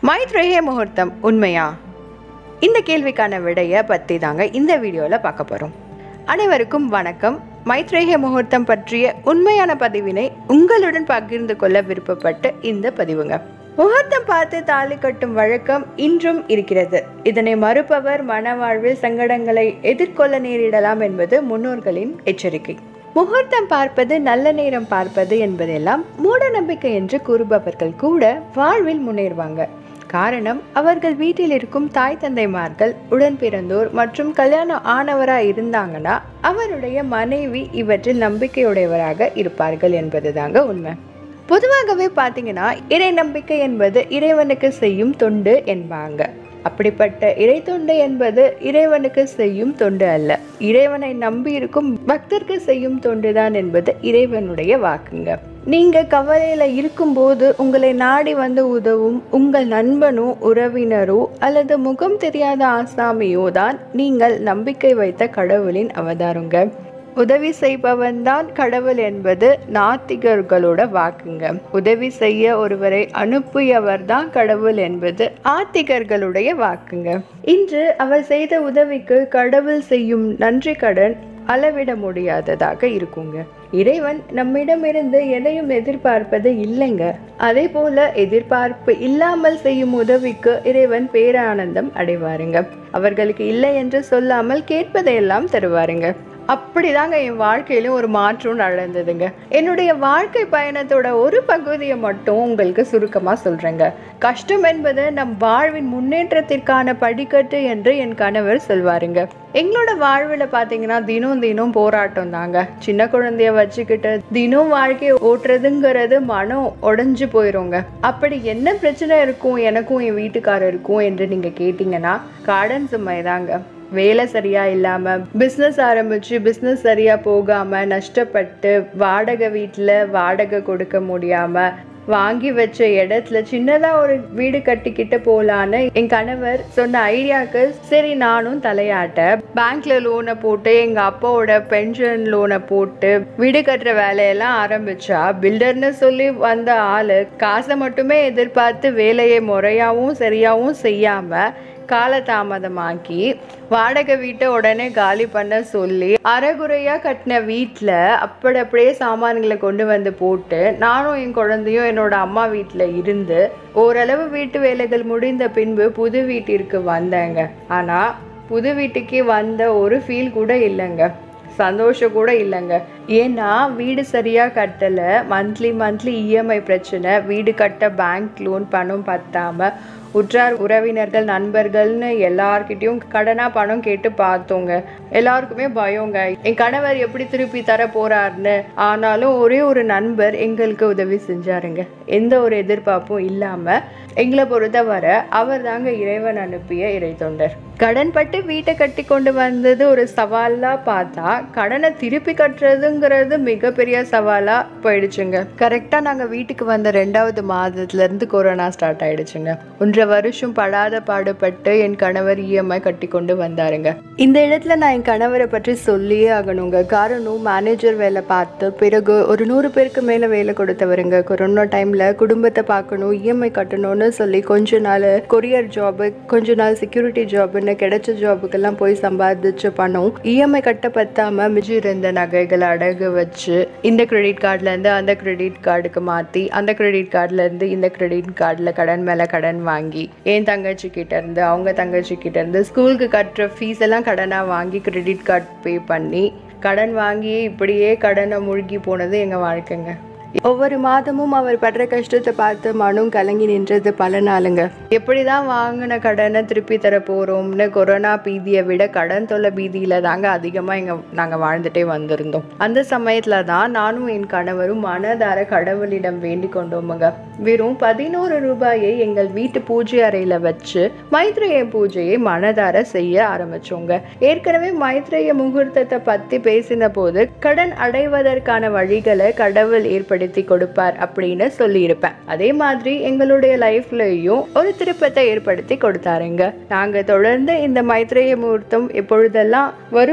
மைத்ரேய முகூர்த்தம் உண்மையா இந்த கேள்விக்கான விடையை பற்றி தாங்க இந்த வீடியோவில் பார்க்க போகிறோம் அனைவருக்கும் வணக்கம் மைத்ரேய முகூர்த்தம் பற்றிய உண்மையான பதிவினை உங்களுடன் பகிர்ந்து கொள்ள விருப்பப்பட்டு இந்த பதிவுங்க முகூர்த்தம் பார்த்து தாலி கட்டும் வழக்கம் இன்றும் இருக்கிறது இதனை மறுப்பவர் மனவாழ்வில் சங்கடங்களை எதிர்கொள்ள நேரிடலாம் என்பது முன்னோர்களின் எச்சரிக்கை முகூர்த்தம் பார்ப்பது நல்ல நேரம் பார்ப்பது என்பதெல்லாம் மூட நம்பிக்கை என்று கூறுபவர்கள் கூட வாழ்வில் முன்னேறுவாங்க காரணம் அவர்கள் வீட்டில் இருக்கும் தாய் தந்தைமார்கள் உடன் பிறந்தோர் மற்றும் கல்யாணம் ஆனவரா இருந்தாங்கன்னா அவருடைய மனைவி இவற்றில் நம்பிக்கையுடையவராக இருப்பார்கள் என்பதுதாங்க உண்மை பொதுவாகவே பார்த்தீங்கன்னா இறை நம்பிக்கை என்பது இறைவனுக்கு செய்யும் தொண்டு என்பாங்க அப்படிப்பட்ட இறை தொண்டு என்பது இறைவனுக்கு செய்யும் தொண்டு அல்ல இறைவனை நம்பி இருக்கும் பக்தருக்கு செய்யும் தொண்டுதான் என்பது இறைவனுடைய வாக்குங்க நீங்க கவலையில இருக்கும்போது உங்களை நாடி வந்து உதவும் உங்கள் நண்பனோ உறவினரோ அல்லது முகம் தெரியாத ஆசாமியோ தான் நீங்கள் நம்பிக்கை வைத்த கடவுளின் அவதாரங்க உதவி செய்பவன் தான் கடவுள் என்பது நாத்திகர்களோட வாக்குங்க உதவி செய்ய ஒருவரை அனுப்பியவர் தான் கடவுள் என்பது ஆத்திகர்களுடைய வாக்குங்க இன்று அவர் செய்த உதவிக்கு கடவுள் செய்யும் நன்றி கடன் அளவிட முடியாததாக இருக்குங்க இறைவன் நம்மிடமிருந்து எதையும் எதிர்பார்ப்பது இல்லைங்க அதே போல எதிர்பார்ப்பு இல்லாமல் செய்யும் உதவிக்கு இறைவன் பேரானந்தம் அடைவாருங்க அவர்களுக்கு இல்லை என்று சொல்லாமல் கேட்பதையெல்லாம் தருவாருங்க அப்படிதாங்க என் வாழ்க்கையிலும் ஒரு மாற்றம் நடந்ததுங்க என்னுடைய வாழ்க்கை பயணத்தோட ஒரு பகுதியை மட்டும் உங்களுக்கு சுருக்கமாக சொல்கிறேங்க கஷ்டம் என்பது நம் வாழ்வின் முன்னேற்றத்திற்கான படிக்கட்டு என்று என் கணவர் சொல்வாருங்க எங்களோட வாழ்வில் பார்த்தீங்கன்னா தினம் தினம் போராட்டம் தாங்க சின்ன குழந்தைய வச்சுக்கிட்டு தினம் வாழ்க்கையை ஓட்டுறதுங்கிறது மனம் உடஞ்சு போயிருங்க அப்படி என்ன பிரச்சனை இருக்கும் எனக்கும் என் வீட்டுக்காரருக்கும் என்று நீங்கள் கேட்டிங்கன்னா கடன் சுமை தாங்க வேலை சரியா இல்லாம பிஸ்னஸ் ஆரம்பிச்சு பிஸ்னஸ் சரியா போகாம நஷ்டப்பட்டு வாடகை வீட்டில் வாடகை கொடுக்க முடியாம வாங்கி வச்ச இடத்துல சின்னதா ஒரு வீடு கட்டிக்கிட்டு போலான்னு என் கணவர் சொன்ன ஐடியாவுக்கு சரி நானும் தலையாட்ட பேங்க்ல லோனை போட்டு எங்க அப்பாவோட பென்ஷன் லோனை போட்டு வீடு கட்டுற வேலையெல்லாம் ஆரம்பிச்சா பில்டர்னு சொல்லி வந்த ஆளு காசை மட்டுமே எதிர்பார்த்து வேலையை முறையாவும் சரியாவும் செய்யாம காலதாமதமாக்கி வாடகை வீட்டை உடனே காலி பண்ண சொல்லி அரைகுறையாக கட்டின வீட்டில் அப்படி அப்படியே சாமான்களை கொண்டு வந்து போட்டு நானும் என் குழந்தையும் என்னோட அம்மா வீட்டில் இருந்து ஓரளவு வீட்டு வேலைகள் முடிந்த பின்பு புது வீட்டிற்கு வந்தேங்க ஆனால் புது வீட்டுக்கு வந்த ஒரு ஃபீல் கூட இல்லைங்க சந்தோஷம் கூட இல்லைங்க ஏன்னா வீடு சரியாக கட்டலை மந்த்லி மந்த்லி இஎம்ஐ பிரச்சனை வீடு கட்ட பேங்க் லோன் பணம் பத்தாம உற்றார் உறவினர்கள் நண்பர்கள்னு எல்லார்கிட்டயும் கடனாக பணம் கேட்டு பார்த்தோங்க எல்லாருக்குமே பயங்க என் கணவர் எப்படி திருப்பி தர போறாருன்னு ஆனாலும் ஒரே ஒரு நண்பர் எங்களுக்கு உதவி செஞ்சாருங்க எந்த ஒரு எதிர்பார்ப்பும் இல்லாம எங்களை பொறுத்தவரை அவர் தாங்க இறைவன் அனுப்பிய இறை தொண்டர் கடன் பட்டு வீட்டை கட்டி கொண்டு வந்தது ஒரு சவாலா பார்த்தா கடனை திருப்பி கட்டுறதுங்கிறது மிகப்பெரிய சவாலா போயிடுச்சுங்க கரெக்டா நாங்க வீட்டுக்கு வந்த ரெண்டாவது மாதத்துல இருந்து கொரோனா ஸ்டார்ட் ஆயிடுச்சுங்க ஒன்றரை வருஷம் படாத பாடுபட்டு என் கணவர் இஎம்ஐ கட்டி கொண்டு வந்தாருங்க இந்த இடத்துல நான் என் கணவரை பற்றி சொல்லியே ஆகணுங்க காரணம் மேனேஜர் வேலை பார்த்து பிறகு ஒரு நூறு பேருக்கு மேல வேலை கொடுத்தவருங்க கொரோனா டைம்ல குடும்பத்தை பார்க்கணும் இஎம்ஐ கட்டணும்னு சொல்லி கொஞ்ச நாள் கொரியர் ஜாபு கொஞ்ச நாள் செக்யூரிட்டி ஜாப்னு கிடைச்ச ஜாபுக்கெல்லாம் போய் சம்பாதிச்ச பணம் இஎம்ஐ கட்ட பத்தாம மிஞ்சி இருந்த நகைகளை அடகு வச்சு இந்த கிரெடிட் கார்டுல இருந்து அந்த கிரெடிட் கார்டுக்கு மாத்தி அந்த கிரெடிட் கார்டுல இருந்து இந்த கிரெடிட் கார்டுல கடன் மேல கடன் வாங்கி என் தங்கச்சி கிட்ட இருந்து அவங்க தங்கச்சி கிட்ட இருந்து ஸ்கூலுக்கு கட்டுற ஃபீஸ் எல்லாம் கடனா வாங்கி கிரெடிட் கார்டு பே பண்ணி கடன் வாங்கி இப்படியே கடனை மூழ்கி போனது எங்க வாழ்க்கைங்க ஒவ்வொரு மாதமும் அவர் படுற கஷ்டத்தை பார்த்து மனம் கலங்கி நின்றது பல நாளுங்க எப்படிதான் வாங்கின கடனை திருப்பி தர போறோம்னு கொரோனா பீதியை விட கடன் தொல்லை பீதியில தாங்க அதிகமா இங்க நாங்க வாழ்ந்துட்டே வந்திருந்தோம் அந்த சமயத்துல தான் நானும் என் கணவரும் மனதார கடவுளிடம் வேண்டிக் கொண்டோமுங்க வெறும் பதினோரு ரூபாயை எங்கள் வீட்டு பூஜை அறையில வச்சு மைத்ரேய பூஜையை மனதார செய்ய ஆரம்பிச்சோங்க ஏற்கனவே மைத்ரேய முகூர்த்தத்தை பத்தி பேசின போது கடன் அடைவதற்கான வழிகளை கடவுள் ஏற்படுத்தி கொடுப்பார் அப்படின்னு சொல்லியிருப்பேன் அதே மாதிரி எங்களுடைய லைஃப்லயும் ஒரு திருப்பத்தை ஏற்படுத்தி கொடுத்தாருங்க நாங்க தொடர்ந்து இந்த மைத்ரேய முகூர்த்தம் எப்பொழுதெல்லாம் வருமோ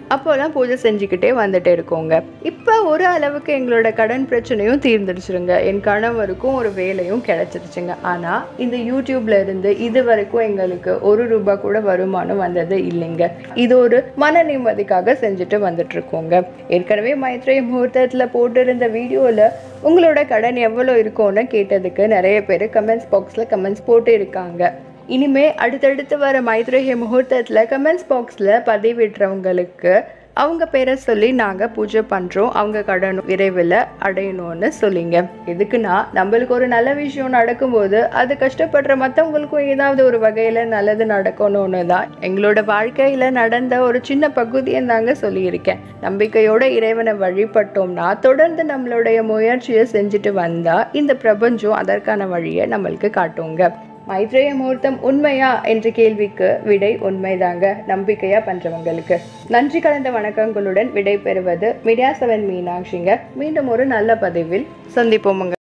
அப்போல்லாம் பூஜை செஞ்சுக்கிட்டே வந்துட்டு இருக்கோங்க இப்போ ஒரு அளவுக்கு எங்களோட கடன் பிரச்சனையும் தீர்ந்துடுச்சுருங்க என் கணவருக்கும் ஒரு வேலையும் கிடைச்சிருச்சுங்க ஆனால் இந்த யூடியூப்ல இருந்து இது வரைக்கும் எங்களுக்கு ஒரு ரூபாய் கூட வருமானம் வந்தது இல்லைங்க இது ஒரு மன நிம்மதிக்காக செஞ்சுட்டு வந்துட்டு இருக்கோங்க ஏற்கனவே மைத்ரே முகூர்த்தத்தில் போட்டிருந்த வீடியோவில் உங்களோட கடன் எவ்வளோ இருக்கும்னு கேட்டதுக்கு நிறைய பேர் கமெண்ட்ஸ் பாக்ஸில் கமெண்ட்ஸ் போட்டு இருக்காங்க இனிமே அடுத்தடுத்து வர மைத்ரேய முகூர்த்தத்தில் கமெண்ட்ஸ் பாக்ஸில் பதிவிடுறவங்களுக்கு அவங்க பேரை சொல்லி நாங்கள் பூஜை பண்ணுறோம் அவங்க கடன் விரைவில் அடையணும்னு சொல்லிங்க எதுக்குன்னா நம்மளுக்கு ஒரு நல்ல விஷயம் நடக்கும்போது அது கஷ்டப்படுற மற்றவங்களுக்கும் ஏதாவது ஒரு வகையில் நல்லது நடக்கணும்னு தான் எங்களோட வாழ்க்கையில் நடந்த ஒரு சின்ன பகுதியை தாங்க சொல்லியிருக்கேன் நம்பிக்கையோட இறைவனை வழிபட்டோம்னா தொடர்ந்து நம்மளுடைய முயற்சியை செஞ்சுட்டு வந்தால் இந்த பிரபஞ்சம் அதற்கான வழியை நம்மளுக்கு காட்டுங்க மைத்ரேய முகூர்த்தம் உண்மையா என்ற கேள்விக்கு விடை உண்மைதாங்க நம்பிக்கையா பண்றவங்களுக்கு நன்றி கலந்த வணக்கங்களுடன் விடை பெறுவது மீடியா செவன் மீனாட்சிங்க மீண்டும் ஒரு நல்ல பதிவில் சந்திப்போமுங்க